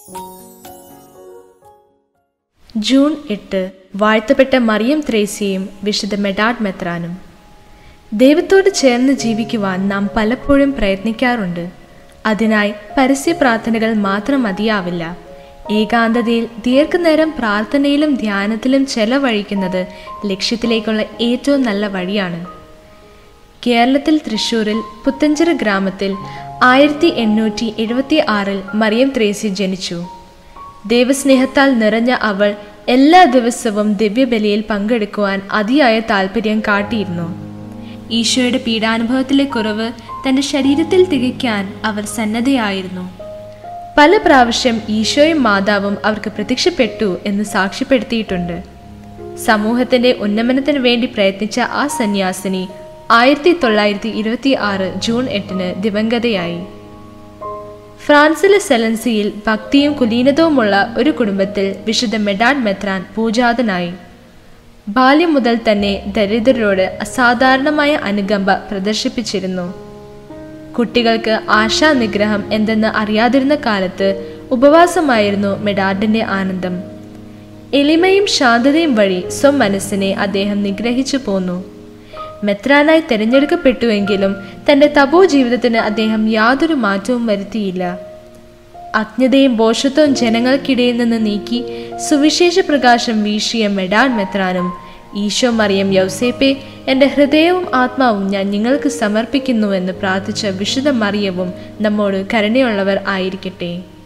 June എട്ട് വാഴ്ത്തപ്പെട്ട മറിയം ത്രേസ്യയും വിശുദ്ധ മെഡാഡ് മെത്രാനും ദൈവത്തോട് ചേർന്ന് ജീവിക്കുവാൻ നാം പലപ്പോഴും പ്രയത്നിക്കാറുണ്ട് അതിനായി പരസ്യ പ്രാർത്ഥനകൾ മാത്രം മതിയാവില്ല ഏകാന്തതയിൽ ദീർഘനേരം പ്രാർത്ഥനയിലും ധ്യാനത്തിലും ചെലവഴിക്കുന്നത് ലക്ഷ്യത്തിലേക്കുള്ള ഏറ്റവും നല്ല വഴിയാണ് കേരളത്തിൽ തൃശൂരിൽ പുത്തഞ്ചിറ ഗ്രാമത്തിൽ ആയിരത്തി എണ്ണൂറ്റി എഴുപത്തി ആറിൽ മറിയം ത്രേസ്യ ജനിച്ചു ദൈവസ്നേഹത്താൽ നിറഞ്ഞ അവൾ എല്ലാ ദിവസവും ദിവ്യബലിയിൽ പങ്കെടുക്കുവാൻ അതിയായ താല്പര്യം കാട്ടിയിരുന്നു ഈശോയുടെ പീഡാനുഭവത്തിലെ കുറവ് തൻ്റെ ശരീരത്തിൽ തികയ്ക്കാൻ അവർ സന്നദ്ധയായിരുന്നു പല പ്രാവശ്യം ഈശോയും മാതാവും അവർക്ക് പ്രത്യക്ഷപ്പെട്ടു എന്ന് സാക്ഷ്യപ്പെടുത്തിയിട്ടുണ്ട് സമൂഹത്തിന്റെ ഉന്നമനത്തിന് വേണ്ടി പ്രയത്നിച്ച ആ സന്യാസിനി ആയിരത്തി തൊള്ളായിരത്തി ഇരുപത്തി ആറ് ജൂൺ എട്ടിന് ദിവംഗതയായി ഫ്രാൻസിലെ സെലൻസിയിൽ ഭക്തിയും കുലീനതവുമുള്ള ഒരു കുടുംബത്തിൽ വിശുദ്ധ മെഡാഡ് മെത്രാൻ പൂജാതനായി ബാല്യം മുതൽ തന്നെ ദരിദ്രരോട് അസാധാരണമായ അനുകമ്പ പ്രദർശിപ്പിച്ചിരുന്നു കുട്ടികൾക്ക് ആശാനിഗ്രഹം എന്തെന്ന് അറിയാതിരുന്ന കാലത്ത് ഉപവാസമായിരുന്നു മെഡാഡിന്റെ ആനന്ദം എളിമയും ശാന്തതയും വഴി സ്വം മനസ്സിനെ അദ്ദേഹം നിഗ്രഹിച്ചു പോന്നു മെത്രാനായി തിരഞ്ഞെടുക്കപ്പെട്ടുവെങ്കിലും തന്റെ തപോ ജീവിതത്തിന് അദ്ദേഹം യാതൊരു മാറ്റവും വരുത്തിയില്ല അജ്ഞതയും ബോഷത്വവും ജനങ്ങൾക്കിടയിൽ നിന്ന് നീക്കി സുവിശേഷ പ്രകാശം വീശിയ മെഡാൻ മെത്രാനും ഈശോ മറിയം യൗസേപ്പെ എൻ്റെ ഹൃദയവും ആത്മാവും ഞാൻ നിങ്ങൾക്ക് സമർപ്പിക്കുന്നുവെന്ന് പ്രാർത്ഥിച്ച വിശുദ്ധ മറിയവും നമ്മോട് കരുണയുള്ളവർ ആയിരിക്കട്ടെ